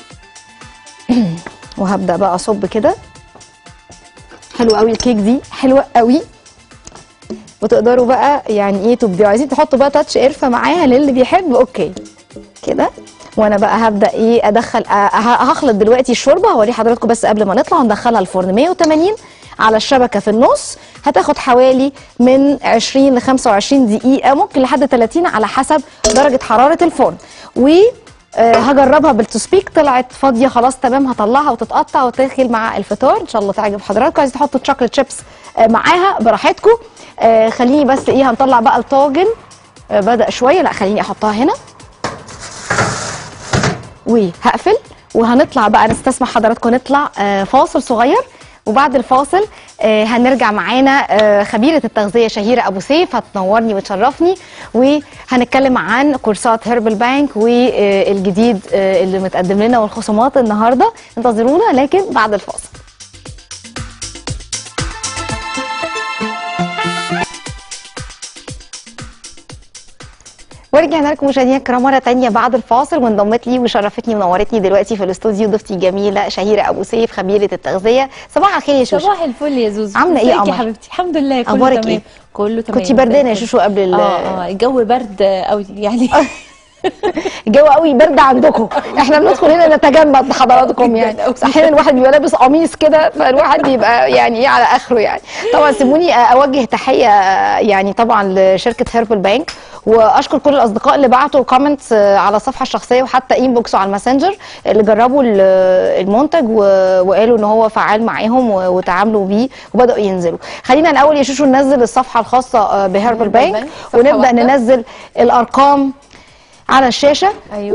وهبدا بقى اصب كده حلو قوي الكيك دي حلوه قوي وتقدروا بقى يعني ايه تبدعوا عايزين تحطوا بقى تاتش قرفه معاها للي بيحب اوكي كده وانا بقى هبدا ايه ادخل أه ه- هخلط دلوقتي الشوربه هوري حضراتكم بس قبل ما نطلع هندخلها الفرن 180 على الشبكه في النص هتاخد حوالي من 20 ل 25 دقيقه ممكن لحد 30 على حسب درجه حراره الفرن و آه، هجربها بالتسبيك طلعت فاضيه خلاص تمام هطلعها وتتقطع وتاكل مع الفطار ان شاء الله تعجب حضراتكم عايزين تحطوا تشوكلت شيبس آه، معاها براحتكم آه، خليني بس ايه هنطلع بقى الطاجن آه، بدا شويه لا خليني احطها هنا وهقفل وهنطلع بقى نستسمح حضراتكم نطلع آه، فاصل صغير وبعد الفاصل آه، هنرجع معانا آه، خبيرة التغذية شهيرة أبو سيف هتنورني وتشرفني وهنتكلم عن كورسات هيربل بانك والجديد آه، اللي متقدم لنا والخصومات النهاردة انتظرونا لكن بعد الفاصل ورجعنا لكم مشاهدينا الكرام مره تانية بعد الفاصل وانضمت لي وشرفتني ونورتني دلوقتي في الاستوديو ضيفتي الجميله شهيره ابو سيف خبيره التغذيه صباح الخير يا شوشو صباح الفل يا زوزو عاملة إيه يا ازيك يا قمر؟ حبيبتي الحمد لله كله أخبارك تمام إيه؟ كله تمام كنتي بردانه يا زي الفل. شوشو قبل ال- اه اه الجو برد قوي يعني الجو قوي برد عندكم احنا بندخل هنا نتجمد بحضراتكم جداً يعني أوي. بس احيانا الواحد بيبقى لابس قميص كده فالواحد بيبقى يعني ايه على اخره يعني طبعا سيبوني اوجه تحيه يعني طبعا لشركه هيربل بانك واشكر كل الاصدقاء اللي بعتوا كومنتس على الصفحه الشخصيه وحتى انبوكس على الماسنجر اللي جربوا ال- المنتج و- وقالوا ان هو فعال معاهم و- وتعاملوا بيه وبداوا ينزلوا خلينا الاول يا شوشو ننزل الصفحه الخاصه بهيربل بانك بانك، صفحة ونبدا واحدة. ننزل الارقام على الشاشه أيوة.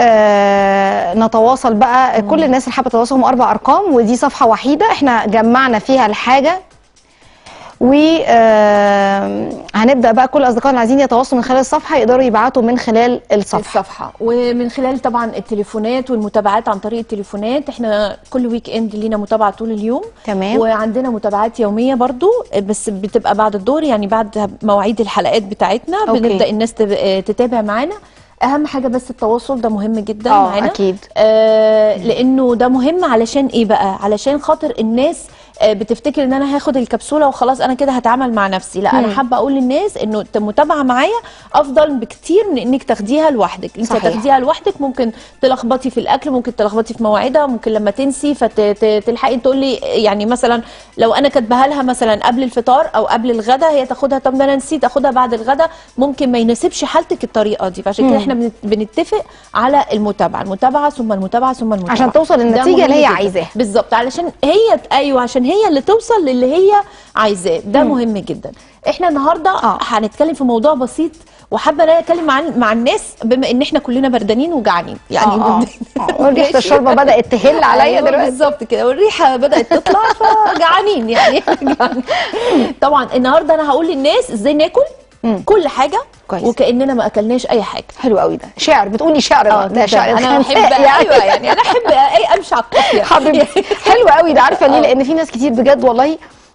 ونتواصل بقى كل الناس اللي حابه تتواصل هم اربع ارقام ودي صفحه وحيده احنا جمعنا فيها الحاجه و آه، هنبدا بقى كل الاصدقاء اللي عايزين يتواصلوا من خلال الصفحه يقدروا يبعتوا من خلال الصفحه الصفحه ومن خلال طبعا التليفونات والمتابعات عن طريق التليفونات احنا كل ويك اند لينا متابعه طول اليوم تمام. وعندنا متابعات يوميه برضو بس بتبقى بعد الدور يعني بعد مواعيد الحلقات بتاعتنا أوكي. بنبدا الناس تب- تتابع معانا اهم حاجه بس التواصل ده مهم جدا آه، معانا أكيد. آه لانه ده مهم علشان ايه بقى علشان خاطر الناس آه، بتفتكر ان انا هاخد الكبسوله وخلاص انا كده هتعامل مع نفسي لا مم. انا حابه اقول للناس انه المتابعه معايا افضل بكتير من انك تاخديها لوحدك انت صحيح. تاخديها لوحدك ممكن تلخبطي في الاكل ممكن تلخبطي في مواعيدها ممكن لما تنسي فتلحقي تقولي يعني مثلا لو انا كاتباها لها مثلا قبل الفطار او قبل الغداء هي تاخدها طب ده انا نسيت اخدها بعد الغداء ممكن ما يناسبش حالتك الطريقه دي فعشان كده مم. احنا بنت- بنتفق على المتابعه المتابعه ثم المتابعه ثم المتابعه عشان توصل ده للنتيجة مهم اللي هي جداً. عايزاها. بالظبط علشان هي ايوه عشان هي اللي توصل للي هي عايزاه ده مهم جدا احنا النهارده آه. هنتكلم في موضوع بسيط وحابه ان انا اتكلم مع مع الناس بما ان احنا كلنا بردانين وجعانين يعني آه، آه. بن- آه، ريحه الشوربه بدات تهل عليا أيوة دلوقتي بالظبط كده والريحه بدات تطلع فجعانين يعني جعانين. طبعا النهارده انا هقول للناس ازاي ناكل مم. كل حاجه كويس. وكاننا ما اكلناش اي حاجه حلو قوي ده شعر بتقولي شعر بقى. ده جداً. شعر انا بحب الخنساء يعني. ايوه يعني انا احب اي امشي على القافيه حبيبتي حلو قوي ده عارفه ليه آه. لان في ناس كتير بجد والله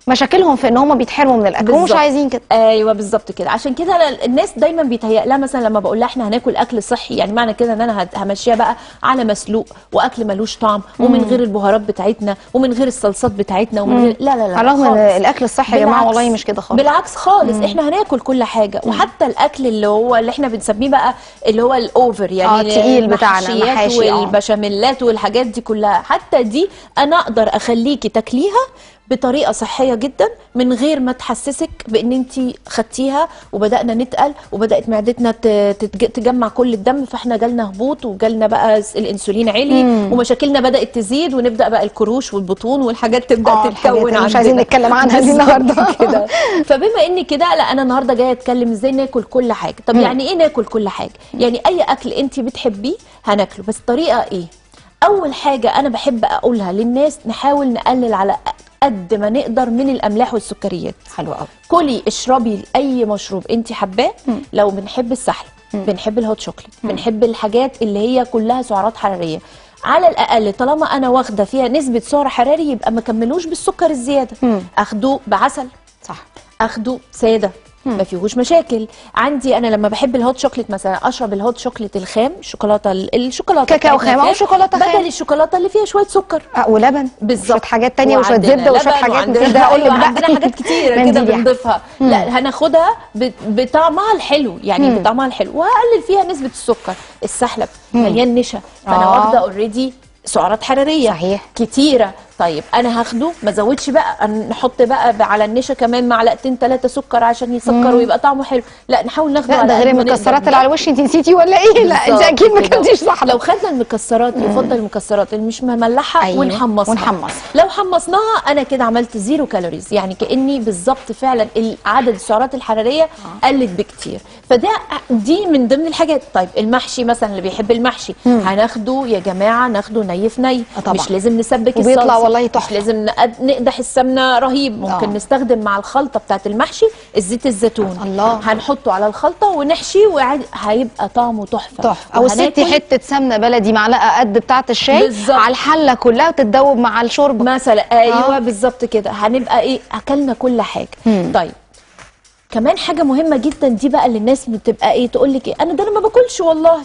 مشاكلهم في ان هم بيتحرموا من الاكل ومش بالظبط. عايزين كده ايوه بالظبط كده عشان كده أنا الناس دايما بيتهيأ لها مثلا لما بقول لها احنا هناكل اكل صحي يعني معنى كده ان انا هت- همشيها بقى على مسلوق واكل ملوش طعم ومن غير البهارات بتاعتنا ومن غير الصلصات بتاعتنا ومن غير لا لا لا على الرغم ان خالص. الاكل الصحي يا جماعه بالعكس. والله مش كده خالص بالعكس خالص احنا هناكل كل حاجه وحتى الاكل اللي هو اللي احنا بنسميه بقى اللي هو الاوفر يعني آه، التقيل بتاعنا، المحشيات المحاشي، آه. والبشاميلات والحاجات دي كلها حتى دي انا اقدر اخليكي تاكليها بطريقه صحيه جدا من غير ما تحسسك بان انت خدتيها وبدانا نتقل وبدات معدتنا ت- تتج- تجمع كل الدم فاحنا جالنا هبوط وجالنا بقى الانسولين عالي ومشاكلنا بدات تزيد ونبدا بقى الكروش والبطون والحاجات تبدا آه، الحاجات تتكون اللي مش عايزين عندنا. نتكلم عنها دي بالظبط النهاردة. كده فبما ان كده لا انا النهارده جايه اتكلم ازاي ناكل كل حاجه طب يعني ايه ناكل كل حاجه يعني اي اكل انت بتحبيه هناكله بس طريقه ايه اول حاجه انا بحب اقولها للناس نحاول نقلل على قد ما نقدر من الاملاح والسكريات حلو قوي كلي اشربي اي مشروب انت حباه لو بنحب السحلب بنحب الهوت شوكليت بنحب الحاجات اللي هي كلها سعرات حراريه على الاقل طالما انا واخده فيها نسبه سعر حراري يبقى ما كملوش بالسكر الزياده اخده بعسل صح اخده ساده ما فيهوش مشاكل عندي انا لما بحب الهوت شوكليت مثلا اشرب الهوت شوكليت الخام الشوكولاته الشوكولاته كاكاو بتاعتنا خام أو شوكولاتة خام. بدل الشوكولاته اللي فيها شويه سكر آه ولبن بالظبط شويه حاجات تانية وشويه وعندنا زبده وشويه لبن حاجات وعندنا مفيش داعي اقول لك أيوة بقى عندنا حاجات كتيره كده منديل يعني. بنضيفها لا هناخدها ب- بطعمها الحلو يعني بطعمها الحلو وهقلل فيها نسبه السكر السحلب مليان نشا فانا آه. واخده اوريدي سعرات حراريه صحيح. كتيره طيب انا هاخده ما زودش بقى نحط بقى على النشا كمان معلقتين ثلاثه سكر عشان يسكر ويبقى طعمه حلو لا نحاول ناخده لا على ده غير قد ما نقدر. المكسرات اللي على الوش انت نسيتي ولا ايه لا انت بالظبط اكيد ما كده. كنتيش صح لو خدنا المكسرات يفضل المكسرات اللي مش مملحه أيوة، ونحمصها ونحمصها. لو حمصناها انا كده عملت زيرو كالوريز يعني كاني بالظبط فعلا ال- عدد السعرات الحراريه قلت بكتير فده دي من ضمن الحاجات طيب المحشي مثلا اللي بيحب المحشي هناخده يا جماعه ناخده ني في ني آه طبعا. مش لازم نسبك وبيطلع الصلصه والله مش تحفة. لازم نقد- نقدح السمنه رهيب ممكن آه. نستخدم مع الخلطه بتاعت المحشي الزيت الزيتون الله. هنحطه على الخلطه ونحشي وهيبقى طعمه تحفه تحفه او الست وهناكل حته سمنه بلدي معلقه قد بتاعه الشاي بالظبط. على الحله كلها وتتدوب مع الشوربه مثلا ايوه آه. بالظبط كده هنبقى ايه اكلنا كل حاجه مم. طيب كمان حاجه مهمه جدا دي بقى اللي الناس بتبقى ايه تقول لك ايه انا ده انا ما باكلش والله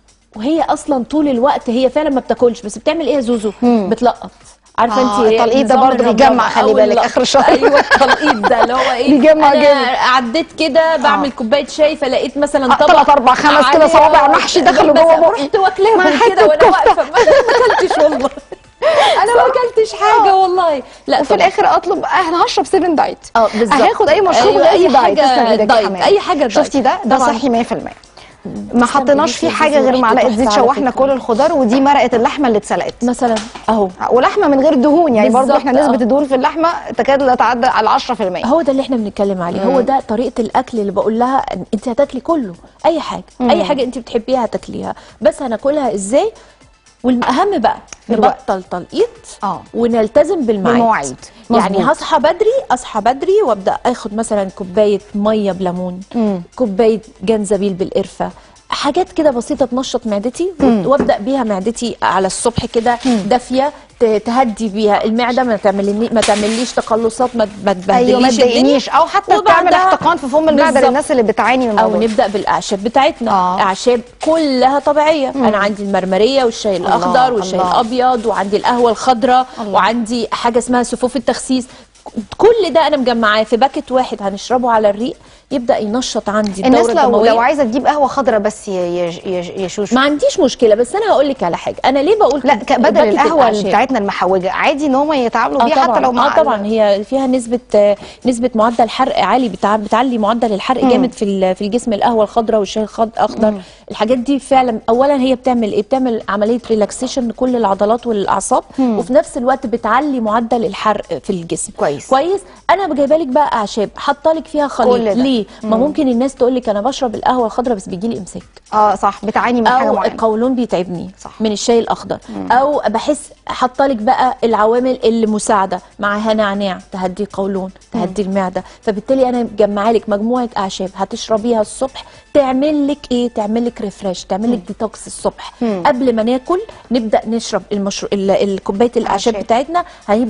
وهي اصلا طول الوقت هي فعلا ما بتاكلش بس بتعمل ايه يا زوزو بتلقط عارفه آه، انت التلقيط ده نظام برضه الربربة بيجمع، خلي أو بالك اللقط. آخر الشهر. ايوه التلقيط ده اللي هو ايه بيجمع انا جامد. عديت كده بعمل آه. كوبايه شاي فلقيت مثلا آه، طبق تلات أربع خمس كده عليه صوابع محشي دخلوا جوه مثلا بقي. رحت مع واكلاهم حتة كده وانا كفتة. واقفه ما أنا ما اكلتش والله انا ما اكلتش حاجه والله لا وفي طبعاً. الاخر اطلب انا هشرب 7 دايت اه بالظبط هاخد اي مشروب أيوة، اي أي دايت حاجة تسلم ايدك يا دايت، حماد. أي حاجة دايت. شفتي ده ده طبعاً. صحي 100% ما حطيناش فيه إيديكي حاجه غير ريحته معلقه تحفة زيت على شوحنا فكرة. كل الخضار ودي مرقه اللحمه اللي اتسلقت مثلا اهو ولحمه من غير دهون يعني برضو بالظبط، احنا نسبه آه. الدهون في اللحمه تكاد لا تعدى على 10% هو ده اللي احنا بنتكلم عليه هو ده طريقه الاكل اللي بقول لها إن انت هتاكلي كله اي حاجه اي حاجه انت بتحبيها هتاكليها بس هناكلها ازاي والأهم بقى الوقت. نبطل تلقيط اه ونلتزم بالمواعيد بالمواعيد. يعني مظبوط. هصحى بدري اصحى بدري وابدا اخد مثلا كوبايه ميه بليمون مم. كوبايه جنزبيل بالقرفه حاجات كده بسيطه تنشط معدتي وابدا بيها معدتي على الصبح كده دافيه ت- تهدي بيها المعده ما تعملني ما تعمليش تقلصات ما ما تبهدليش ايوه ما الدنيا. تضايقنيش او حتى تعمل وبعدها- احتقان في فم المعده بالظبط. للناس اللي بتعاني من او الموضوع نبدا بالاعشاب بتاعتنا آه. اعشاب كلها طبيعيه انا عندي المرمريه والشاي الله، الاخضر والشاي الله. الابيض وعندي القهوه الخضراء الله. وعندي حاجه اسمها سفوف التخسيس كل ده انا مجمعاه في باكت واحد هنشربه على الريق يبدا ينشط عندي الناس الدوره لو الدمويه لو عايزه تجيب قهوه خضراء بس ي- ي- ي- يشوش ما عنديش مشكله بس انا هقول لك على حاجه انا ليه بقول لا كده؟ ك- بدل باكت القهوه اللي الأعشاب. بتاعتنا المحوجه عادي ان هم يتعاملوا اه بيها طبعا حتى لو مع اه طبعا هي فيها نسبه آه، نسبه معدل حرق عالي بتاع بتعلي معدل الحرق جامد في ال- في الجسم القهوه الخضراء والشاي الاخضر الحاجات دي فعلا اولا هي بتعمل ايه بتعمل عمليه ريلاكسيشن لكل العضلات والاعصاب وفي نفس الوقت بتعلي معدل الحرق في الجسم كويس. كويس انا جايبه لك بقى اعشاب حاطه لك فيها كل خليط ده. ليه ما ممكن الناس تقول لك انا بشرب القهوه الخضراء بس بيجي لي امساك اه صح بتعاني من حاجه او معينه القولون بيتعبني صح. من الشاي الاخضر او بحس حاطه لك بقى العوامل اللي مساعده معاها نعناع تهدي القولون تهدي المعده فبالتالي انا مجمعه لك مجموعه اعشاب هتشربيها الصبح تعمل لك ايه تعمل لك ريفرش تعمل لك ديتوكس الصبح قبل ما ناكل نبدا نشرب المشروب ال- ال- كوبايه الاعشاب أعشاب. بتاعتنا هيبدا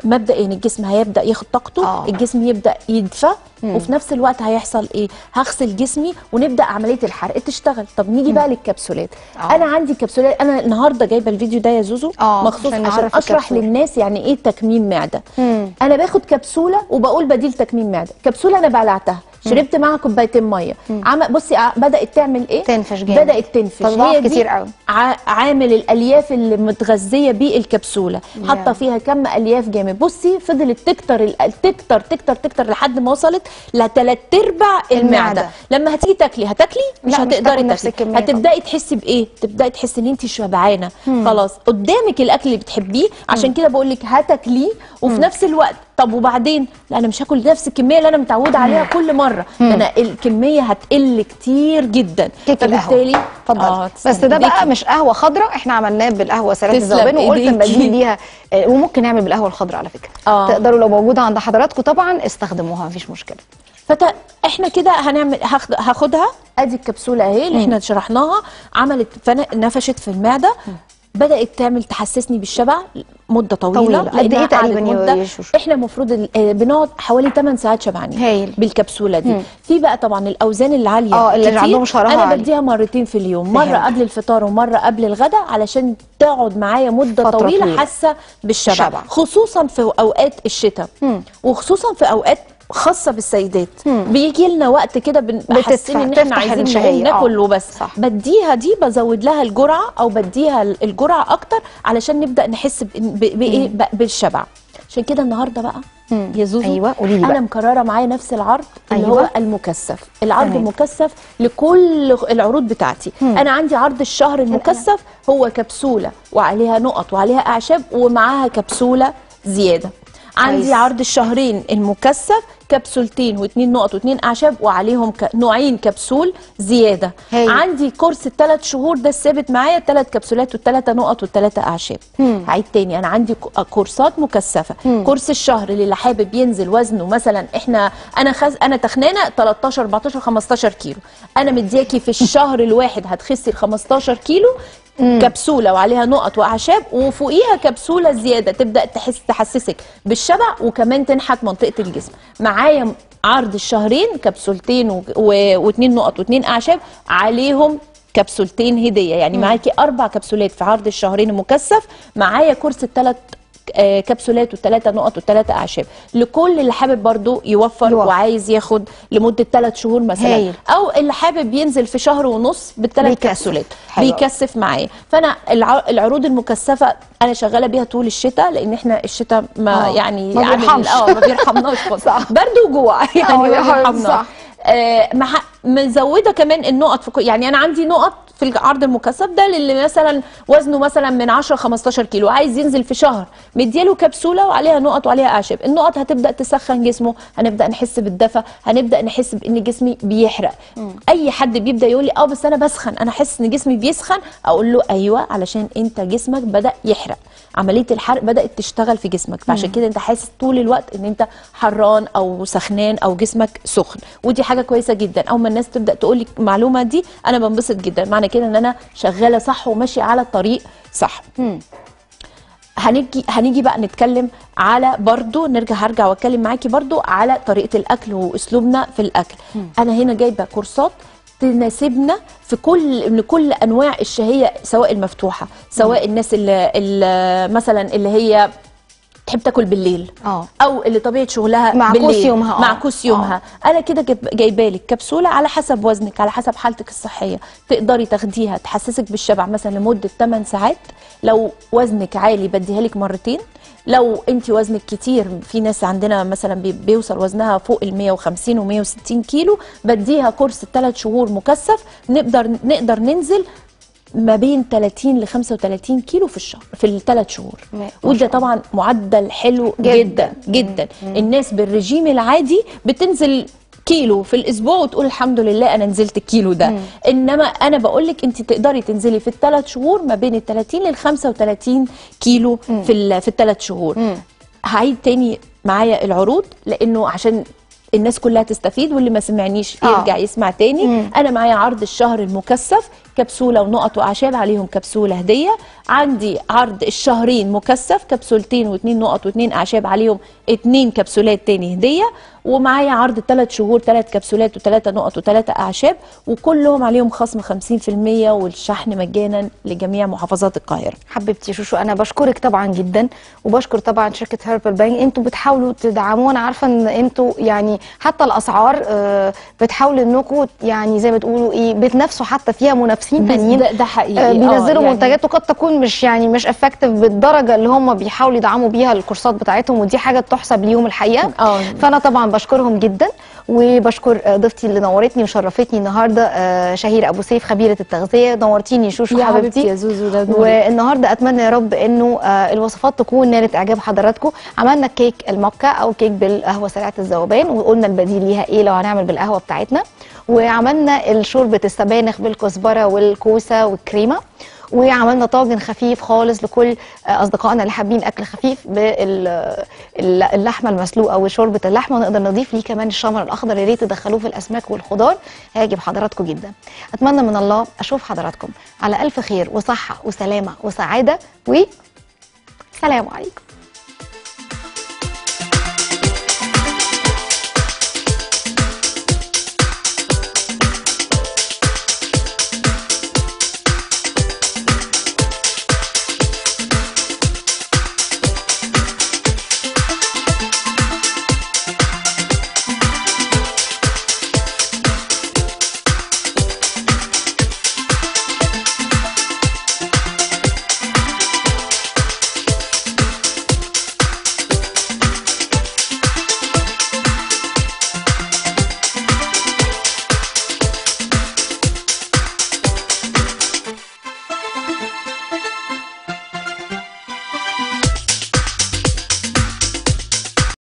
مبدئيا الجسم هيبدا ياخد طاقته آه. الجسم يبدا يدفى وفي نفس الوقت هيحصل ايه هغسل جسمي ونبدا عمليه الحرق تشتغل طب نيجي بقى للكبسولات آه. انا عندي كبسولات انا النهارده جايبه الفيديو ده يا زوزو آه، مخصوص عشان عشان نعرف اشرح الكبسولة. للناس يعني ايه تكميم معده مم. انا باخد كبسوله وبقول بديل تكميم معده كبسوله انا بلعتها شربت معاها كوبايتين ميه عم بصي ع- بدات تعمل ايه تنفش جامد. بدات تنفش تضاعف هي دي كتير قوي. ع- عامل الالياف اللي متغذيه بيه الكبسوله حاطه يعني. فيها كم الياف جامد بصي فضلت تكتر ال- تكتر تكتر تكتر لحد ما وصلت لثلاث ارباع المعده المعدة. لما هتيجي تاكلي هتاكلي مش لا، مش هتقدري هتاكل نفس تاكلي الكمية هتبداي تحسي بايه تبداي تحسي ان انت شبعانه خلاص قدامك الاكل اللي بتحبيه عشان كده بقول لك هتاكليه وفي نفس الوقت طب وبعدين لا انا مش هاكل نفس الكميه اللي انا متعوده عليها كل مره ده انا الكميه هتقل كتير جدا كيك القهوه فبالتالي اتفضل آه، بس ده تسلم بقى إيديكي. مش قهوه خضراء احنا عملناه بالقهوه سلاسل تسلم الذوبان وقلت إيديكي. نبديل ليها آه، وممكن نعمل بالقهوه الخضراء على فكره آه. تقدروا لو موجوده عند حضراتكم طبعا استخدموها مفيش مشكله فت... احنا كده هنعمل هاخد... هاخدها ادي الكبسوله اهي اللي احنا شرحناها عملت فن... نفشت في المعده بدات تعمل تحسسني بالشبع مده طويله, طويلة. قد لأنها إيه تقريباً قعدت يا مدة. يشوشو؟ احنا المفروض ال- آه، بنقعد حوالي 8 ساعات شبعانين هايل. بالكبسوله دي في بقى طبعا الاوزان العاليه آه، اللي كتير. عندهم شراهة انا عالية. بديها مرتين في اليوم مره فهمت. قبل الفطار ومره قبل الغداء علشان تقعد معايا مده فترة طويله طويلة. حاسه بالشبع بالشبع. خصوصا في اوقات الشتاء وخصوصا في اوقات خاصه بالسيدات بيجي لنا وقت كده بن- حاسين ان احنا تفتح عايزين الشهية. نقوم ناكل آه. وبس صح. بديها دي بزود لها الجرعه او بديها الجرعه اكتر علشان نبدا نحس ب- ب- بايه ب- بالشبع عشان كده النهارده بقى يا زوزو أيوة، قولي لي انا بقى. مكرره معايا نفس العرض اللي أيوة. هو المكثف العرض تمام. المكثف لكل العروض بتاعتي انا عندي عرض الشهر المكثف هو كبسوله وعليها نقط وعليها اعشاب ومعاها كبسوله زياده عندي كويس. عرض الشهرين المكثف كبسولتين واثنين نقط واثنين اعشاب وعليهم ك... نوعين كبسول زياده هايل. عندي كورس الثلاث شهور ده الثابت معايا ثلاث كبسولات والثلاثه نقط والثلاثه اعشاب هعيد تاني انا عندي ك- كورسات مكثفه كورس الشهر اللي حابب ينزل وزنه مثلا احنا انا خز... انا تخنانه 13 14 15 كيلو انا مدياكي في الشهر الواحد هتخسي ال 15 كيلو كبسوله وعليها نقط واعشاب وفوقيها كبسوله زياده تبدا تحس تحسسك بالشبع وكمان تنحت منطقه الجسم معايا عرض الشهرين كبسولتين و- و- واتنين نقط واتنين اعشاب عليهم كبسولتين هديه يعني معاكي اربع كبسولات في عرض الشهرين المكثف معايا كورس الثلاث آه، كبسولات والثلاثه نقط والثلاثه اعشاب لكل اللي حابب برضو يوفر, يوفر. وعايز ياخد لمده ثلاث شهور مثلا هايل. او اللي حابب ينزل في شهر ونص بالثلاث بيكثف. كبسولات حلو. بيكثف معايا فانا الع- العروض المكثفه انا شغاله بيها طول الشتاء لان احنا الشتاء ما آه. يعني ما عامل- بيرحمش. اه ما بيرحمناش خالص صح. برد وجوع يعني آه، ما يا حبيبي، بيرحمناش صح. آه مع مزوده كمان النقط في كل يعني انا عندي نقط في العرض المكثف ده للي مثلا وزنه مثلا من 10 15 كيلو عايز ينزل في شهر مدياله كبسوله وعليها نقط وعليها اعشاب النقط هتبدا تسخن جسمه هنبدا نحس بالدفى هنبدا نحس بان جسمي بيحرق اي حد بيبدا يقول لي اه بس انا بسخن انا حاسس ان جسمي بيسخن اقول له ايوه علشان انت جسمك بدا يحرق عمليه الحرق بدات تشتغل في جسمك فعشان كده انت حاسس طول الوقت ان انت حران او سخنان او جسمك سخن ودي حاجه كويسه جدا اول ما الناس تبدا تقول لي المعلومه دي انا بنبسط جدا معنى كده ان انا شغاله صح وماشيه على الطريق صح هنيجي هنيجي بقى نتكلم على برضو نرجع هرجع واتكلم معاكي برضو على طريقه الاكل واسلوبنا في الاكل انا هنا جايبه كورسات تناسبنا في كل لكل انواع الشهيه سواء المفتوحه سواء الناس اللي, اللي مثلا اللي هي تحب تاكل بالليل آه. او اللي طبيعه شغلها معكوس بالليل يومها، آه. معكوس يومها انا كده جايب- جايبه لك كبسوله على حسب وزنك على حسب حالتك الصحيه تقدري تاخديها تحسسك بالشبع مثلا لمده 8 ساعات لو وزنك عالي بديها لك مرتين لو انت وزنك كتير في ناس عندنا مثلا بي- بيوصل وزنها فوق ال 150 و 160 كيلو بديها كورس ثلاث شهور مكثف نقدر نقدر ننزل ما بين 30 ل 35 كيلو في الشهر في الثلاث شهور ما- ما وده شاء الله. طبعا معدل حلو جداً. جدا جدا الناس بالرجيم العادي بتنزل كيلو في الاسبوع وتقول الحمد لله انا نزلت الكيلو ده انما انا بقول لك انت تقدري تنزلي في الثلاث شهور ما بين ال 30 لل 35 كيلو في ال- في الثلاث شهور هعيد تاني معايا العروض لانه عشان الناس كلها تستفيد واللي ما سمعنيش آه. يرجع يسمع تاني مم. انا معايا عرض الشهر المكثف كبسوله ونقط واعشاب عليهم كبسوله هديه عندي عرض الشهرين مكثف كبسولتين واثنين نقط واثنين اعشاب عليهم اثنين كبسولات تاني هديه ومعايا عرض ثلاث شهور ثلاث كبسولات وثلاثه نقط وثلاثه اعشاب وكلهم عليهم خصم 50% والشحن مجانا لجميع محافظات القاهره حبيبتي شوشو انا بشكرك طبعا جدا وبشكر طبعا شركه هيربل بانك انتوا بتحاولوا تدعمونا عارفه ان انتوا يعني حتى الاسعار آه، بتحاولوا انكم يعني زي ما تقولوا ايه بتنافسوا حتى فيها منافسين تانيين ده, ده حقيقي آه، بينزلوا يعني منتجات وقد تكون مش يعني مش افكتيف بالدرجه اللي هم بيحاولوا يدعموا بيها الكورسات بتاعتهم ودي حاجه تحسب ليهم الحقيقه اه فانا طبعا بشكرهم جدا وبشكر آه، ضيفتي اللي نورتني وشرفتني النهارده آه، شهير ابو سيف خبيره التغذيه نورتيني شوشو يا حبيبتي حبيبتي يا زوزو ده نورك. والنهارده اتمنى يا رب انه آه، الوصفات تكون نالت اعجاب حضراتكم عملنا كيك الموكا او كيك بالقهوه سريعه الذوبان وقلنا البديل ليها ايه لو هنعمل بالقهوه بتاعتنا وعملنا الشوربه السبانخ بالكزبره والكوسه والكريمه وعملنا طاجن خفيف خالص لكل آه، اصدقائنا اللي حابين اكل خفيف باللحمه المسلوقه وشوربه اللحمه ونقدر نضيف ليه كمان الشمر الاخضر يا ريت تدخلوه في الاسماك والخضار هيعجب حضراتكم جدا اتمنى من الله اشوف حضراتكم على الف خير وصحه وسلامه وسعاده و سلام عليكم